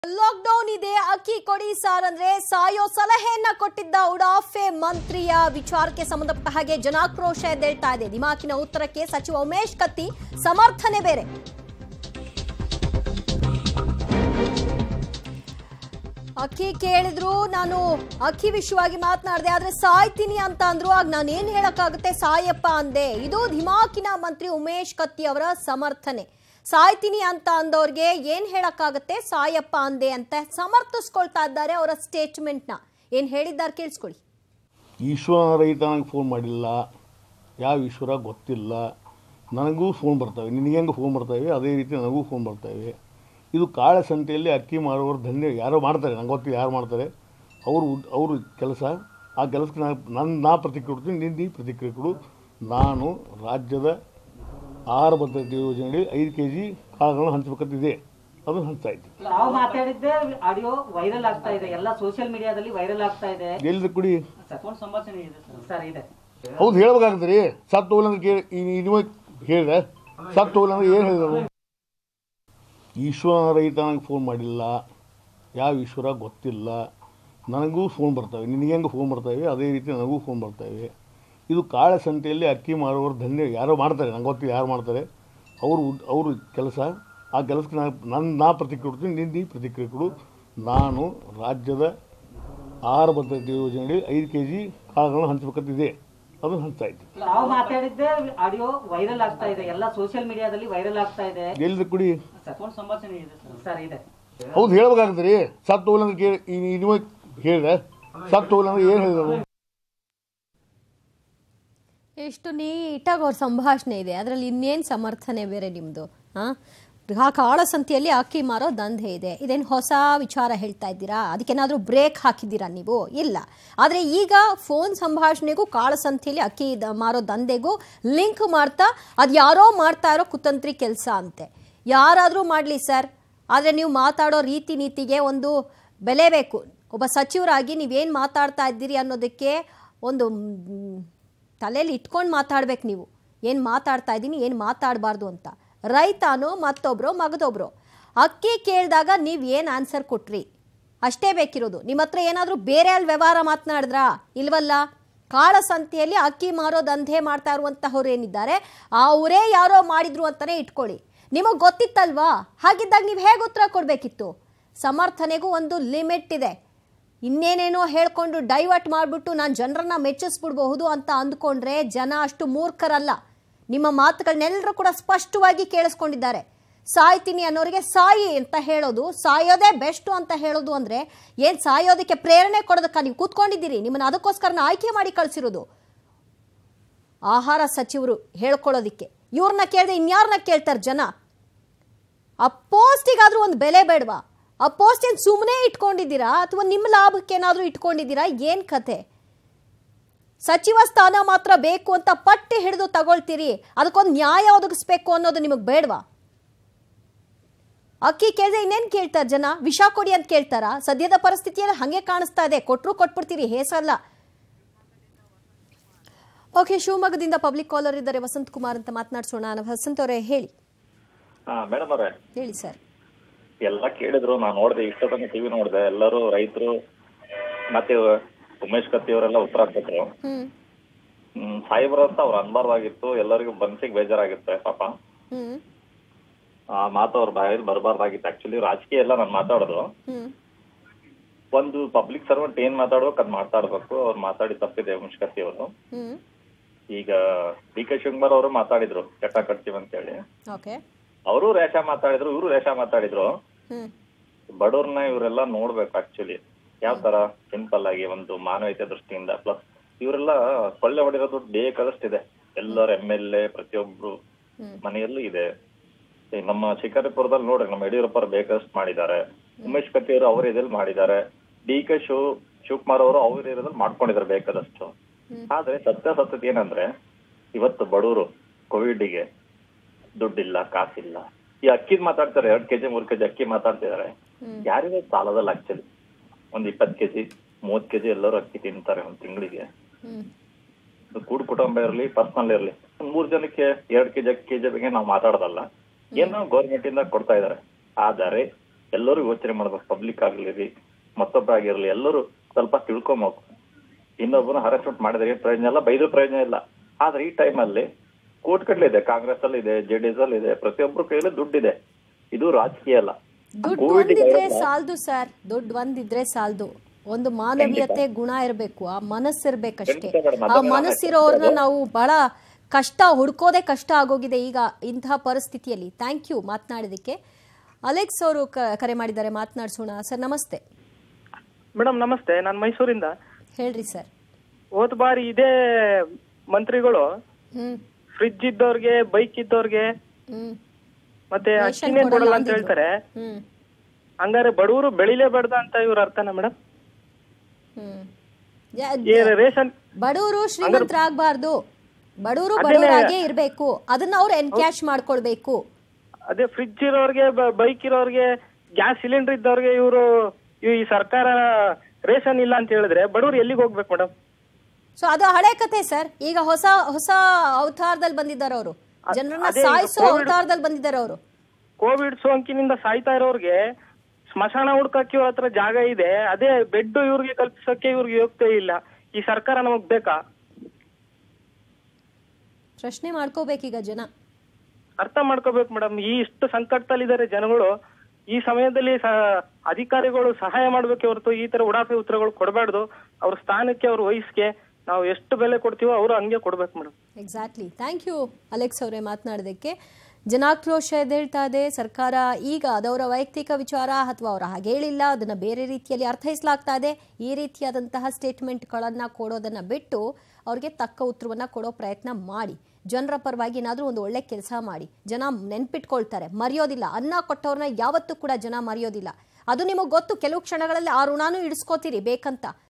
Lockdown ಇದೆ ಅಕ್ಕಿ ಕೊಡಿ ಸಾರ್ ಅಂದ್ರೆ ಸಾಯೋ ಸಲಹೆಯನ್ನ ಕೊಟ್ಟಿದ್ದ ಉಡಾಫೆ ಮಂತ್ರಿಯ ವಿಚಾರಕ್ಕೆ ಸಂಬಂಧಪಟ್ಟ ಹಾಗೆ ಜನಾಕ್ರೋಶ ಎದ್ದೇಳ್ತಾ ಇದೆ ದಿಮಾಕಿನ ಉತ್ತರಕ್ಕೆ ಸಚಿವ ಉಮೇಶ್ ಕತ್ತಿ ಸಮರ್ಥನೆ ಬೇರೆ ಅಕ್ಕಿ ಕೇಳಿದ್ರು ನಾನು ಅಕ್ಕಿ ವಿಷಯವಾಗಿ ಮಾತನಾಡಿದೆ ಆದ್ರೆ ಸಾಯ್ತೀನಿ ಅಂತ ಅಂದ್ರು ಆಗ ನಾನು ಏನ್ ಹೇಳಕ್ಕಾಗುತ್ತೆ ಸಾಯಪ್ಪ ಅಂದೆ ಇದು ಧಿಮಾಕಿನ ಮಂತ್ರಿ ಉಮೇಶ್ ಕತ್ತಿ ಅವರ ಸಮರ್ಥನೆ ಸಾಯ್ತೀನಿ ಅಂತ ಅಂದವ್ರಿಗೆ ಏನ್ ಹೇಳಕ್ಕಾಗುತ್ತೆ ಸಾಯಪ್ಪ ಅಂದೆ ಅಂತ ಸಮರ್ಥಿಸ್ಕೊಳ್ತಾ ಇದ್ದಾರೆ ಅವರ ಸ್ಟೇಟ್ಮೆಂಟ್ನ ಏನ್ ಹೇಳಿದ್ದಾರೆ ಕೇಳಿಸ್ಕೊಳ್ಳಿ ಈಶ್ವರ ರೈತ ನನಗೆ ಫೋನ್ ಮಾಡಿಲ್ಲ ಯಾವ ಈಶ್ವರ ಗೊತ್ತಿಲ್ಲ ನನಗೂ ಫೋನ್ ಬರ್ತವೆ ನಿನಗೆ ಹೆಂಗೆ ಫೋನ್ ಬರ್ತವೆ ಅದೇ ರೀತಿ ನನಗೂ ಫೋನ್ ಬರ್ತವೆ ಇದು ಕಾಳಸಂತೆಯಲ್ಲಿ ಅಕ್ಕಿ ಮಾರುವವರು ದಂಧೆ ಯಾರೋ ಮಾಡ್ತಾರೆ ನಂಗೆ ಗೊತ್ತಿಲ್ಲ ಯಾರು ಮಾಡ್ತಾರೆ ಅವರು ಅವರು ಕೆಲಸ ಆ ಕೆಲಸಕ್ಕೆ ನಾನು ನನ್ನ ನಾ ಪ್ರತಿಕ್ರಿಯೆ ಕೊಡ್ತೀನಿ ನೀನು ನೀ ಪ್ರತಿಕ್ರಿಯೆ ಕೊಡು ನಾನು ರಾಜ್ಯದ ಆಹಾರ ಭದ್ರತೆ ಯೋಜನೆಯಲ್ಲಿ ಐದು ಕೆ ಜಿ ಕಾಳುಗಳನ್ನು ಹಂಚಬೇಕಂತಿದೆ ಅದನ್ನು ಹಂಚ್ತಾ ಇದ್ದೀನಿ ನಾವು ಮಾತಾಡಿದ್ದೆ ಆಡಿಯೋ ವೈರಲ್ ಆಗ್ತಾ ಇದೆ ಎಲ್ಲ ಸೋಷಿಯಲ್ ಮೀಡಿಯಾದಲ್ಲಿ ವೈರಲ್ ಆಗ್ತಾ ಇದೆ ಎಲ್ಲಿದೆ ಕುಡಿ ಫೋನ್ ಸಂಭಾಷಣೆ ಇದೆ ಸರ್ ಇದೆ ಹೌದು ಹೇಳ್ಬೇಕಾಗತ್ತೆ ರೀ ಸತ್ತು ಹೋಗ್ಲಿ ಅಂದ್ರೆ ಕೇಳಿ ಈ- ನೀವು ಹೇಳಿದೆ ಸತ್ತು ಹೋಗ್ಲಿ ಅಂದ್ರೆ ಏನು ಹೇಳಿದರು ಈಶ್ವರ ರೈತ ನನಗೆ ಫೋನ್ ಮಾಡಿಲ್ಲ ಯಾವ ಈಶ್ವರ ಗೊತ್ತಿಲ್ಲ ನನಗೂ ಫೋನ್ ಬರ್ತವೆ ನಿನಗೆ ಹೆಂಗೆ ಫೋನ್ ಬರ್ತವೆ ಅದೇ ರೀತಿ ನನಗೂ ಫೋನ್ ಬರ್ತವೆ ಇದು ಕಾಳಸಂತೆಯಲ್ಲಿ ಅಕ್ಕಿ ಮಾರುವವರು ದಂಧೆ ಯಾರೋ ಮಾಡ್ತಾರೆ ನಂಗೆ ಗೊತ್ತಿಲ್ಲ ಯಾರು ಮಾಡ್ತಾರೆ ಅವರು ಅವರು ಕೆಲಸ ಆ ಕೆಲಸಕ್ಕೆ ನಾನು ನನ್ನ ನಾ ಪ್ರತಿಕ್ರಿಯೆ ಕೊಡ್ತೀನಿ ನೀನು ನೀ ಪ್ರತಿಕ್ರಿಯೆ ಕೊಡು ನಾನು ರಾಜ್ಯದ ಆಹಾರ ಭದ್ರತೆ ಯೋಜನೆಯಲ್ಲಿ ಐದು ಕೆ ಜಿ ಕಾಳುಗಳನ್ನು ಹಂಚಬೇಕಂತಿದೆ ಅದನ್ನು ಹಂಚ್ತಾ ಇದ್ದೀನಿ ನಾವು ಮಾತಾಡಿದ್ದೆ ಆಡಿಯೋ ವೈರಲ್ ಆಗ್ತಾ ಇದೆ ಎಲ್ಲ ಸೋಷಿಯಲ್ ಮೀಡಿಯಾದಲ್ಲಿ ವೈರಲ್ ಆಗ್ತಾ ಇದೆ ಎಲ್ಲಿದೆ ಕುಡಿ ಫೋನ್ ಸಂಭಾಷಣೆ ಇದೆ ಸರ್ ಇದೆ ಹೌದು ಹೇಳ್ಬೇಕಾಗತ್ತೆ ರೀ ಸತ್ತು ಹೋಗ್ಲಿ ಅಂದ್ರೆ ಕೇಳಿ ಈ- ನೀವು ಹೇಳಿದೆ ಸತ್ತು ಹೋಗ್ಲಿ ಅಂದ್ರೆ ಏನು ಹೇಳಿದರು ಎಷ್ಟು ನೀಟಾಗಿ ಅವ್ರ ಸಂಭಾಷಣೆ ಇದೆ ಅದರಲ್ಲಿ ಇನ್ನೇನು ಸಮರ್ಥನೆ ಬೇರೆ ನಿಮ್ಮದು ಹಾಂ ಆ ಕಾಳಸಂತೆಯಲ್ಲಿ ಅಕ್ಕಿ ಮಾರೋ ದಂಧೆ ಇದೆ ಇದೇನು ಹೊಸ ವಿಚಾರ ಹೇಳ್ತಾ ಇದ್ದೀರಾ ಅದಕ್ಕೇನಾದರೂ ಬ್ರೇಕ್ ಹಾಕಿದ್ದೀರಾ ನೀವು ಇಲ್ಲ ಆದರೆ ಈಗ ಫೋನ್ ಸಂಭಾಷಣೆಗೂ ಕಾಳಸಂತೆಯಲ್ಲಿ ಅಕ್ಕಿ ದ- ಮಾರೋ ದಂಧೆಗೂ ಲಿಂಕ್ ಮಾಡ್ತಾ ಅದು ಯಾರೋ ಮಾಡ್ತಾ ಇರೋ ಕುತಂತ್ರಿ ಕೆಲಸ ಅಂತೆ ಯಾರಾದರೂ ಮಾಡಲಿ ಸರ್ ಆದರೆ ನೀವು ಮಾತಾಡೋ ರೀತಿ ನೀತಿಗೆ ಒಂದು ಬೆಲೆ ಬೇಕು ಒಬ್ಬ ಸಚಿವರಾಗಿ ನೀವೇನು ಮಾತಾಡ್ತಾ ಇದ್ದೀರಿ ಅನ್ನೋದಕ್ಕೆ ಒಂದು ಮ್, ತಲೆಯಲ್ಲಿ ಇಟ್ಕೊಂಡು ಮಾತಾಡ್ಬೇಕು ನೀವು ಏನು ಮಾತಾಡ್ತಾ ಇದ್ದೀನಿ ಏನು ಮಾತಾಡಬಾರ್ದು ಅಂತ ರೈತನೋ ಮತ್ತೊಬ್ರೋ ಮಗದೊಬ್ರೋ ಅಕ್ಕಿ ಕೇಳಿದಾಗ ನೀವು ಏನು ಆನ್ಸರ್ ಕೊಟ್ರಿ ಅಷ್ಟೇ ಬೇಕಿರೋದು ನಿಮ್ಮ ಹತ್ರ ಏನಾದರೂ ಬೇರೆ ಅಲ್ಲಿ ವ್ಯವಹಾರ ಮಾತನಾಡಿದ್ರಾ ಇಲ್ವಲ್ಲ ಕಾಳಸಂತೆಯಲ್ಲಿ ಅಕ್ಕಿ ಮಾರೋ ದಂಧೆ ಮಾಡ್ತಾ ಇರುವಂತಹವ್ರು ಏನಿದ್ದಾರೆ ಅವರೇ ಯಾರೋ ಮಾಡಿದ್ರು ಅಂತಲೇ ಇಟ್ಕೊಳ್ಳಿ ನಿಮಗೆ ಗೊತ್ತಿತ್ತಲ್ವಾ ಹಾಗಿದ್ದಾಗ ನೀವು ಹೇಗೆ ಉತ್ತರ ಕೊಡಬೇಕಿತ್ತು ಸಮರ್ಥನೆಗೂ ಒಂದು ಲಿಮಿಟ್ ಇದೆ ಇನ್ನೇನೇನೋ ಹೇಳ್ಕೊಂಡು ಡೈವರ್ಟ್ ಮಾಡಿಬಿಟ್ಟು ನಾನು ಜನರನ್ನ ಮೆಚ್ಚಿಸ್ಬಿಡ್ಬಹುದು ಅಂತ ಅಂದ್ಕೊಂಡ್ರೆ ಜನ ಅಷ್ಟು ಮೂರ್ಖರಲ್ಲ ನಿಮ್ಮ ಮಾತುಗಳನ್ನೆಲ್ಲರೂ ಕೂಡ ಸ್ಪಷ್ಟವಾಗಿ ಕೇಳಿಸ್ಕೊಂಡಿದ್ದಾರೆ ಸಾಯ್ತೀನಿ ಅನ್ನೋರಿಗೆ ಸಾಯಿ ಅಂತ ಹೇಳೋದು ಸಾಯೋದೇ ಬೆಸ್ಟು ಅಂತ ಹೇಳೋದು ಅಂದರೆ ಏನು ಸಾಯೋದಕ್ಕೆ ಪ್ರೇರಣೆ ಕೊಡೋದಕ್ಕೆ ನೀವು ಕೂತ್ಕೊಂಡಿದ್ದೀರಿ ನಿಮ್ಮನ್ನು ಅದಕ್ಕೋಸ್ಕರ ಆಯ್ಕೆ ಮಾಡಿ ಕಳಿಸಿರೋದು ಆಹಾರ ಸಚಿವರು ಹೇಳ್ಕೊಳ್ಳೋದಿಕ್ಕೆ ಇವ್ರನ್ನ ಕೇಳಿದೆ ಇನ್ಯಾರನ್ನ ಕೇಳ್ತಾರೆ ಜನ ಆ ಪೋಸ್ಟಿಗಾದ್ರೂ ಒಂದು ಬೆಲೆ ಬೇಡವಾ ಆ ಪೋಸ್ಟ್ ಏನು ಸುಮ್ಮನೆ ಇಟ್ಕೊಂಡಿದ್ದೀರಾ ಅಥವಾ ನಿಮ್ಮ ಲಾಭಕ್ಕೇನಾದರೂ ಇಟ್ಕೊಂಡಿದ್ದೀರಾ ಏನು ಕತೆ ಸಚಿವ ಸ್ಥಾನ ಮಾತ್ರ ಬೇಕು ಅಂತ ಪಟ್ಟಿ ಹಿಡಿದು ತಗೊಳ್ತೀರಿ ಅದಕ್ಕೊಂದು ನ್ಯಾಯ ಒದಗಿಸ್ಬೇಕು ಅನ್ನೋದು ನಿಮಗೆ ಬೇಡವಾ ಅಕ್ಕಿ ಕೇಳಿದ್ರೆ ಇನ್ನೇನು ಕೇಳ್ತಾರೆ ಜನ ವಿಷ ಕೊಡಿ ಅಂತ ಕೇಳ್ತಾರಾ ಸದ್ಯದ ಪರಿಸ್ಥಿತಿಯಲ್ಲಿ ಹಾಗೆ ಕಾಣಿಸ್ತಾ ಇದೆ ಕೊಟ್ಟರು ಕೊಟ್ಬಿಡ್ತೀರಿ ಹೇಸಲ್ಲ ಓಕೆ ಶಿವಮೊಗ್ಗದಿಂದ ಪಬ್ಲಿಕ್ ಕಾಲರ್ ಇದ್ದಾರೆ ವಸಂತ್ ಕುಮಾರ್ ಅಂತ ಮಾತನಾಡ್ಸೋಣ ವಸಂತ್ ಅವರೇ ಹೇಳಿ ಹಾ ಮೇಡಮ್ ಅವ್ರೆ ಹೇಳಿ ಸರ್ ಎಲ್ಲ ಕೇಳಿದ್ರು ನಾನು ನೋಡಿದೆ ಇಷ್ಟ ತನಕ ಟಿವಿ ನೋಡಿದೆ ಎಲ್ಲರೂ ರೈತರು ಮತ್ತೆ ಉಮೇಶ್ ಕತ್ತಿ ಅವರೆಲ್ಲ ಉತ್ತರ ಕೊಟ್ರು ಹ್ಮ್ ಹ್ಮ್ ಸಾಯಿಬ್ರು ಅಂತ ಅವ್ರು ಅನ್ಬಾರ್ದಾಗಿತ್ತು ಎಲ್ಲರಿಗೂ ಮನ್ಸಿಗೆ ಬೇಜಾರಾಗುತ್ತೆ ಪಾಪ ಹ್ಮ್ ಆ ಮಾತು ಅವ್ರ ಬಾಯಲ್ಲಿ ಬರಬಾರ್ದಾಗಿತ್ತು ಆಕ್ಚುಲಿ ರಾಜಕೀಯ ಎಲ್ಲ ನಾನು ಮಾತಾಡೋದು ಹ್ಮ್ ಒಂದು ಪಬ್ಲಿಕ್ ಸರ್ವೆಂಟ್ ಏನ್ ಮಾತಾಡ್ಬೇಕು ಅದ್ ಮಾತಾಡ್ಬೇಕು ಅವ್ರು ಮಾತಾಡಿ ತಪ್ಪಿದೆ ಉಮೇಶ್ ಕತ್ತಿ ಅವರು ಹ್ಮ್ ಈಗ ಡಿ ಕೆ ಶಿವಕುಮಾರ್ ಅವರು ಮಾತಾಡಿದ್ರು ಚಟ ಕಟ್ತೀವಿ ಅಂತ ಹೇಳಿ ಓಕೆ ಅವರು ರೇಷ ಮಾತಾಡಿದ್ರು ಇವರು ರೇಷ ಮಾತಾಡಿದ್ರು ಹ್ಮ್ ಬಡವ್ರನ್ನ ಇವರೆಲ್ಲ ನೋಡ್ಬೇಕು ಆಕ್ಚುಲಿ ಯಾವ ತರ ಸಿಂಪಲ್ ಆಗಿ ಒಂದು ಮಾನವೀಯತೆ ದೃಷ್ಟಿಯಿಂದ ಪ್ಲಸ್ ಇವರೆಲ್ಲ ಕೊಳ್ಳೆ ಹೊಡಿರೋ ದುಡ್ಡು ಬೇಕಾದಷ್ಟಿದೆ ಎಲ್ಲರ ಎಮ್ ಎಲ್ ಎ ಪ್ರತಿಯೊಬ್ರು ಹ್ಮ್. ಮನೆಯಲ್ಲೂ ಇದೆ ಈ ನಮ್ಮ ಶಿಕಾರಿಪುರದಲ್ಲಿ ನೋಡ್ರಿ ನಮ್ಮ ಯಡಿಯೂರಪ್ಪ ಬೇಕಷ್ಟು ಮಾಡಿದ್ದಾರೆ ಉಮೇಶ್ ಕತ್ತಿ ಅವರು ಅವ್ರ ಇದ್ರಲ್ಲಿ ಮಾಡಿದ್ದಾರೆ ಡಿ ಕೆ ಶಿವ್ ಶಿವಕುಮಾರ್ ಅವರು ಅವ್ರ ಏರಿಯಾದಲ್ಲಿ ಮಾಡ್ಕೊಂಡಿದ್ದಾರೆ ಬೇಕಾದಷ್ಟು ಆದ್ರೆ ಸತ್ಯಾಸತ್ಯತೆ ಏನಂದ್ರೆ ಇವತ್ತು ಬಡವರು ಕೋವಿಡ್ಗೆ ದುಡ್ಡಿಲ್ಲ ಕಾಸಿಲ್ಲ ಈ ಅಕ್ಕಿದ್ ಮಾತಾಡ್ತಾರೆ ಎರಡ್ ಕೆಜಿ ಮೂರ್ ಕೆಜಿ ಅಕ್ಕಿ ಮಾತಾಡ್ತಿದ್ದಾರೆ ಯಾರಿಗೂ ಸಾಲದಲ್ಲ ಆಕ್ಚುಲಿ ಒಂದ್ ಇಪ್ಪತ್ ಕೆಜಿ ಮೂವತ್ ಕೆಜಿ ಎಲ್ಲರೂ ಅಕ್ಕಿ ತಿಂತಾರೆ ಒಂದ್ ತಿಂಗಳಿಗೆ ಹ್ಮ್ ಕೂಡ್ ಕುಟುಂಬ ಇರ್ಲಿ ಪರ್ಸನಲ್ ಇರ್ಲಿ ಒಂದ್ ಮೂರ್ ಜನಕ್ಕೆ ಎರಡ್ ಕೆಜಿ ಅಕ್ಕಿ ಕೆಜಿ ಬಗ್ಗೆ ನಾವು ಮಾತಾಡೋದಲ್ಲ ಏನೋ ಗೌರ್ಮೆಂಟ್ ಇಂದ ಕೊಡ್ತಾ ಇದಾರೆ ಆದರೆ ಎಲ್ಲರೂ ಯೋಚನೆ ಮಾಡ್ಬೇಕು ಪಬ್ಲಿಕ್ ಆಗಿರ್ಲಿ ಮತ್ತೊಬ್ಬ ಆಗಿರ್ಲಿ ಎಲ್ಲರೂ ಸ್ವಲ್ಪ ತಿಳ್ಕೊಬೇಕು ಇನ್ನೊಬ್ಬನ ಹರಾಸ್ಮೆಂಟ್ ಮಾಡಿದ್ರೆ ಏನ್ ಪ್ರಯೋಜನ ಇಲ್ಲ ಬೈದ್ರ ಪ್ರಯೋಜನ ಇಲ್ಲ ಆದ್ರೆ ಈ ಟೈಮಲ್ಲಿ ಕೋರ್ಟ್ಗಟ್ಲೆ ಇದೆ ಕಾಂಗ್ರೆಸ್ ಅಲ್ಲಿ ಇದೆ ಜೆಡಿಎಸ್ ಅಲ್ಲಿ ಇದೆ ಪ್ರತಿಯೊಬ್ಬರು ಕೈಯಲ್ಲಿ ದುಡ್ಡಿದೆ ಇದು ರಾಜಕೀಯ ಅಲ್ಲ ದುಡ್ಡು ಕೋವಿಡ್ ಒಂದಿದ್ರೆ ಸಾಲ್ದು ಸರ್ ದುಡ್ಡು ಒಂದಿದ್ರೆ ಸಾಲ್ದು ಒಂದು ಮಾನವೀಯತೆ ಗುಣ ಇರಬೇಕು ಆ ಮನಸ್ಸಿರ್ಬೇಕಷ್ಟೇ ಖಂಡಿತ ಮೇಡಮ್, ಆ ಅದನ್ನ ಮನಸ್ಸಿರೋರ್ನ ನಾವು ಬಹಳ ಕಷ್ಟ ಹುಡ್ಕೋದೇ ಕಷ್ಟ ಆಗೋಗಿದೆ ಈಗ ಇಂತಹ ಪರಿಸ್ಥಿತಿಯಲ್ಲಿ ಥ್ಯಾಂಕ್ ಯು ಮಾತನಾಡಿದಕ್ಕೆ ಅಲೆಕ್ಸ್ ಅವರು ಕ- ಕರೆ ಮಾಡಿದ್ದಾರೆ ಮಾತನಾಡ್ಸೋಣ ಸರ್ ನಮಸ್ತೆ ಮೇಡಮ್ ನಮಸ್ತೆ ನಾನು ಮೈಸೂರಿಂದ ಹೇಳ್ರಿ ಸರ್ ಹೋದ ಬಾರಿ ಇದೇ ಮಂತ್ರಿಗಳು ಹ್ಮ್ ಫ್ರಿಡ್ಜ್ ಇದ್ದವ್ರಿಗೆ ಬೈಕ್ ಇದ್ದವ್ರಿಗೆ ಹ್ಮ್ ಮತ್ತೆ ರೇಷನ್ ಅಕ್ಕಿನೇ ಕೊಡಲ್ಲ ಕೊಡಲ್ಲ ಅಂತ ಅಂದಿದ್ರು. ಹೇಳ್ತಾರೆ ಹ್ಮ್ ಹಂಗಾರೆ ಬಡವರು ಬೆಳಿಲೇಬಾರ್ದ ಅಂತ ಇವ್ರ ಅರ್ಥನ ಮೇಡಮ್ ಹ್ಮ್ ಯಾ- ಈ ರೇಷನ್ ಬಡವರು ಶ್ರೀಮಂತರಾಗಬಾರ್ದು ಬಡವರು ಅದೇನೇ- ಬಡವರಾಗೇ ಇರಬೇಕು ಅದನ್ನ ಅವ್ರು ಎನ್ಕ್ಯಾಶ್ ಮಾಡ್ಕೊಳ್ಬೇಕು ಅದೇ ಫ್ರಿಡ್ಜ್ ಇರೋರ್ಗೆ ಬೈಕ್ ಇರೋರ್ಗೆ ಗ್ಯಾಸ್ ಸಿಲಿಂಡರ್ ಇದ್ದವ್ರಿಗೆ ಇವರು ಈ ಸರ್ಕಾರ ರೇಷನ್ ಇಲ್ಲ ಅಂತ ಹೇಳಿದ್ರೆ ಬಡವರು ಎಲ್ಲಿಗೆ ಹೋಗ್ಬೇಕು ಮೇಡಮ್ ಸೊ ಅದು ಹಳೆ ಕತೆ ಸರ್ ಈಗ ಹೊಸ ಹೊಸ ಅವತಾರದಲ್ಲಿ ಬಂದಿದ್ದಾರೆ ಅವರು ಜನರನ್ನ ಅದೇ ಈಗ ಸಾಯಿಸೋ ಕೋವಿಡ್- ಅವತಾರದಲ್ಲಿ ಬಂದಿದ್ದಾರೆ ಅವರು ಕೋವಿಡ್ ಸೋಂಕಿನಿಂದ ಸಾಯ್ತಾ ಇರೋರ್ಗೆ ಸ್ಮಶಾನ ಹುಡ್ಕಕ್ಕೆ ಇವ್ರ ಹತ್ರ ಜಾಗ ಇದೆ ಅದೇ ಬೆಡ್ ಇವ್ರಿಗೆ ಕಲ್ಪಿಸಕ್ಕೆ ಇವ್ರಿಗೆ ಯೋಗ್ಯತೆ ಇಲ್ಲ ಈ ಸರ್ಕಾರ ನಮಗ್ ಬೇಕಾ ಪ್ರಶ್ನೆ ಮಾಡ್ಕೋಬೇಕೀಗ ಜನ ಅರ್ಥ ಮಾಡ್ಕೋಬೇಕು ಮೇಡಮ್ ಈ ಇಷ್ಟು ಸಂಕಟದಲ್ಲಿದ್ದಾರೆ ಜನಗಳು ಈ ಸಮಯದಲ್ಲಿ ಸ- ಅಧಿಕಾರಿಗಳು ಸಹಾಯ ಮಾಡ್ಬೇಕೆ ಹೊರತು ಈ ತರ ಉಡಾಫೆ ಉತ್ತರಗಳು ಕೊಡಬಾರ್ದು ಅವ್ರ ಸ್ಥಾನಕ್ಕೆ ಅವ್ರ ವಯಸ್ಸಿಗೆ ನಾವು ಎಷ್ಟು ಬೆಲೆ ಕೊಡ್ತೀವೋ ಅವರು ಹಂಗೆ ಕೊಡ್ಬೇಕು madam exactly thank you Alex ಅವರೇ ಮಾತನಾಡೋದಕ್ಕೆ ಜನಾಕ್ರೋಶ ಎದ್ದೇಳ್ತಾ ಇದೆ ಸರ್ಕಾರ ಈಗ ಅದವರ ವೈಯಕ್ತಿಕ ವಿಚಾರ ಅಥವಾ ಅವರು ಹಾಗೆ ಹೇಳಿಲ್ಲ ಅದನ್ನು ಬೇರೆ ರೀತಿಯಲ್ಲಿ ಅರ್ಥೈಸಲಾಗ್ತಾ ಇದೆ ಈ ರೀತಿಯಾದಂತಹ ಸ್ಟೇಟ್ಮೆಂಟ್ಗಳನ್ನು ಕೊಡೋದನ್ನು ಬಿಟ್ಟು ಅವ್ರಿಗೆ ತಕ್ಕ ಉತ್ತರವನ್ನು ಕೊಡೋ ಪ್ರಯತ್ನ ಮಾಡಿ ಜನರ ಪರವಾಗಿ ಏನಾದರೂ ಒಂದು ಒಳ್ಳೆ ಕೆಲಸ ಮಾಡಿ ಜನ ನೆನ್ಪಿಟ್ಕೊಳ್ತಾರೆ ಮರೆಯೋದಿಲ್ಲ ಅನ್ನ ಕೊಟ್ಟವ್ರನ್ನ ಯಾವತ್ತೂ ಕೂಡ ಜನ ಮರೆಯೋದಿಲ್ಲ ಅದು ನಿಮಗೆ ಗೊತ್ತು ಕೆಲವು ಕ್ಷಣಗಳಲ್ಲಿ ಆ ಋಣನೂ ಇಡಿಸ್ಕೋತೀರಿ ಬೇಕಂತ